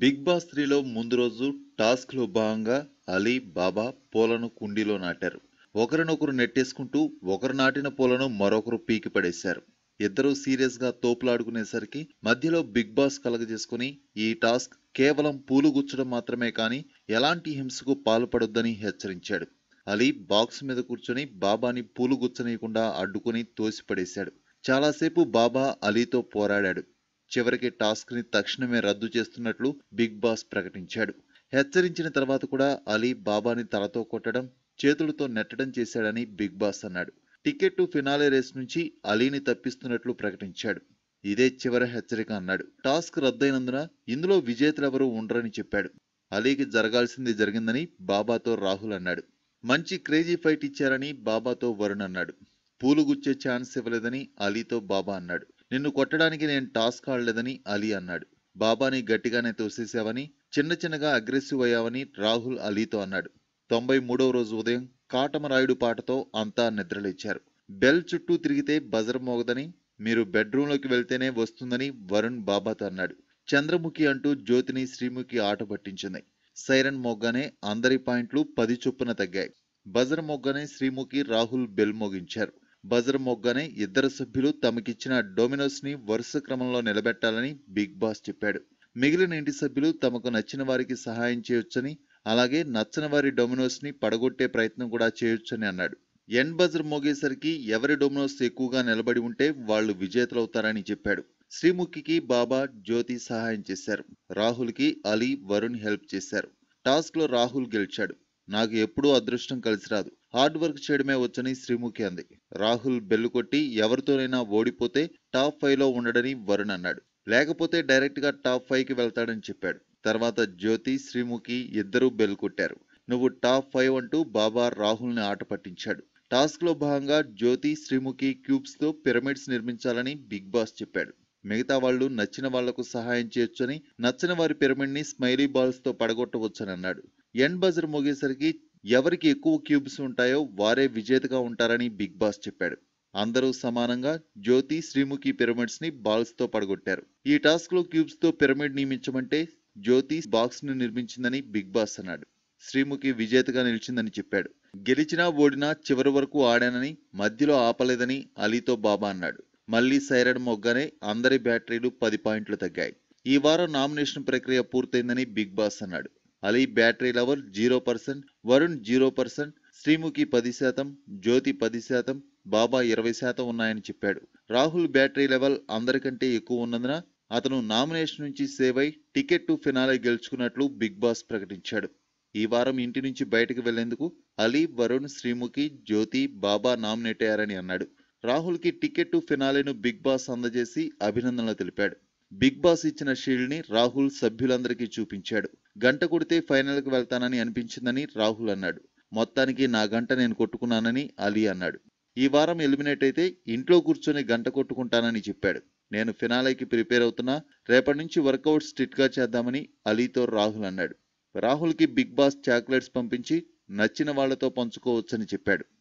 big boss త్రీలో ముందు రోజు టాస్క్లో భాగంగా అలీ బాబా పూలను కుండీలో నాటారు ఒకరినొకరు నెట్టేసుకుంటూ ఒకరు నాటిన పూలను మరొకరు పీకి పడేశారు ఇద్దరూ సీరియస్ గా తోపులాడుకునేసరికి మధ్యలో బిగ్ బాస్ కలగజేసుకుని ఈ టాస్క్ కేవలం పూలు గుచ్చడం మాత్రమే కానీ ఎలాంటి హింసకు పాల్పడొద్దని హెచ్చరించాడు అలీ బాక్స్ మీద కూర్చొని బాబాని పూలు గుచ్చనీయకుండా అడ్డుకుని తోసిపడేశాడు చాలాసేపు బాబా అలీతో పోరాడాడు చివరికి టాస్క్ ని తక్షణమే రద్దు చేస్తున్నట్లు బిగ్ బాస్ ప్రకటించాడు హెచ్చరించిన తర్వాత కూడా అలీ బాబాని తలతో కొట్టడం చేతులతో నెట్టడం చేశాడని బిగ్ బాస్ అన్నాడు టికెట్ టు ఫినాలే రేస్ నుంచి అలీని తప్పిస్తున్నట్లు ప్రకటించాడు ఇదే చివరి హెచ్చరిక అన్నాడు టాస్క్ రద్దయినందున ఇందులో విజేతలెవరూ ఉండరని చెప్పాడు అలీకి జరగాల్సింది జరిగిందని బాబాతో రాహుల్ అన్నాడు మంచి క్రేజీ ఫైట్ ఇచ్చారని బాబాతో వరుణ్ అన్నాడు పూలు గుచ్చే ఛాన్స్ ఇవ్వలేదని అలీతో బాబా అన్నాడు నిన్ను కొట్టడానికి నేను టాస్క్ ఆడలేదని అలీ అన్నాడు బాబాని గట్టిగానే తోసేశావని చిన్న చిన్నగా అగ్రెసివ్ అయ్యావని రాహుల్ అలీతో అన్నాడు తొంభై మూడవ రోజు ఉదయం కాటమరాయుడు పాటతో అంతా నిద్రలేచారు బెల్ చుట్టూ తిరిగితే బజర్ మోగదని మీరు బెడ్రూంలోకి వెళ్తేనే వస్తుందని వరుణ్ బాబాతో అన్నాడు చంద్రముఖి అంటూ జ్యోతిని శ్రీముఖి ఆట పట్టించింది సైరన్ మోగ్గానే అందరి పాయింట్లు పది చొప్పున తగ్గాయి బజర్ మొగ్గనే శ్రీముఖి రాహుల్ బెల్ మోగించారు బజర్ మొగ్గనే ఇద్దరు సభ్యులు తమకిచ్చిన డొమినోస్ ని వరుస క్రమంలో నిలబెట్టాలని బిగ్ బాస్ చెప్పాడు మిగిలిన ఇంటి సభ్యులు తమకు నచ్చిన వారికి సహాయం చేయొచ్చని అలాగే నచ్చని వారి డొమినోస్ ని పడగొట్టే ప్రయత్నం కూడా చేయొచ్చని అన్నాడు ఎన్ బజర్ మోగేసరికి ఎవరి డొమినోస్ ఎక్కువగా నిలబడి ఉంటే వాళ్ళు విజేతలవుతారని చెప్పాడు శ్రీముఖికి బాబా జ్యోతి సహాయం చేశారు రాహుల్కి అలీ వరుణ్ హెల్ప్ చేశారు టాస్క్ లో రాహుల్ గెలిచాడు నాకు ఎప్పుడూ అదృష్టం కలిసి రాదు హార్డ్ వర్క్ చేయడమే వచ్చని శ్రీముఖి అంది రాహుల్ బెల్లు కొట్టి ఎవరితోనైనా ఓడిపోతే టాప్ ఫైవ్ లో ఉండడని వరుణ్ అన్నాడు లేకపోతే డైరెక్ట్ గా టాప్ ఫైవ్ కి వెళ్తాడని చెప్పాడు తర్వాత జ్యోతి శ్రీముఖి ఇద్దరూ బెల్ కొట్టారు నువ్వు టాప్ ఫైవ్ అంటూ బాబా రాహుల్ ని ఆట పట్టించాడు టాస్క్ లో భాగంగా జ్యోతి శ్రీముఖి క్యూబ్స్ తో పిరమిడ్స్ నిర్మించాలని బిగ్ బాస్ చెప్పాడు మిగతా వాళ్ళు నచ్చిన వాళ్లకు సహాయం చేయొచ్చని నచ్చని వారి పిరమిడ్ ని స్మైలీ బాల్స్ తో పడగొట్టవచ్చని అన్నాడు ఎండ్ బజర్ మోగేసరికి ఎవరికి ఎక్కువ క్యూబ్స్ ఉంటాయో వారే విజేతగా ఉంటారని బిగ్ బాస్ చెప్పాడు అందరూ సమానంగా జ్యోతి శ్రీముఖి పిరమిడ్స్ ని బాల్స్ తో పడగొట్టారు ఈ టాస్క్ లో క్యూబ్స్ తో పిరమిడ్ నియమించమంటే జ్యోతి బాక్స్ ను నిర్మించిందని బిగ్ బాస్ అన్నాడు శ్రీముఖి విజేతగా నిలిచిందని చెప్పాడు గెలిచినా ఓడినా చివరి వరకు ఆడానని మధ్యలో ఆపలేదని అలీతో బాబా అన్నాడు మళ్లీ సైరన్ మొగ్గనే అందరి బ్యాటరీలు పది పాయింట్లు తగ్గాయి ఈ వారం నామినేషన్ ప్రక్రియ పూర్తయిందని బిగ్ బాస్ అన్నాడు Ali battery level zero percent Varun zero percent Sreemukhi పది శాతం జ్యోతి పది శాతం బాబా ఇరవై శాతం ఉన్నాయని చెప్పాడు రాహుల్ బ్యాటరీ లెవెల్ అందరికంటే ఎక్కువ ఉన్నందున అతను నామినేషన్ నుంచి సేవ్ అయి టికెట్ టు ఫినాలే గెలుచుకున్నట్లు బిగ్ బాస్ ప్రకటించాడు ఈ వారం ఇంటి నుంచి బయటకు వెళ్లేందుకు అలీ వరుణ్ శ్రీముఖి జ్యోతి బాబా నామినేట్ అయ్యారని అన్నాడు రాహుల్ కి టికెట్ టు ఫినాలేను బిగ్ బాస్ అందజేసి అభినందనలు తెలిపాడు బిగ్ బాస్ ఇచ్చిన షీల్డ్ ని రాహుల్ సభ్యులందరికీ చూపించాడు గంట కొడితే ఫైనల్ కు వెళ్తానని అనిపించిందని రాహుల్ అన్నాడు మొత్తానికి నా గంట నేను కొట్టుకున్నానని అలీ అన్నాడు ఈ వారం ఎలిమినేట్ అయితే ఇంట్లో కూర్చొని గంట కొట్టుకుంటానని చెప్పాడు నేను ఫినాలేకి ప్రిపేర్ అవుతున్నా రేపటి నుంచి వర్కౌట్ స్ట్రిక్ట్ గా చేద్దామని అలీతో రాహుల్ అన్నాడు రాహుల్ కి బిగ్ బాస్ చాక్లెట్స్ పంపించి నచ్చిన వాళ్లతో పంచుకోవచ్చని చెప్పాడు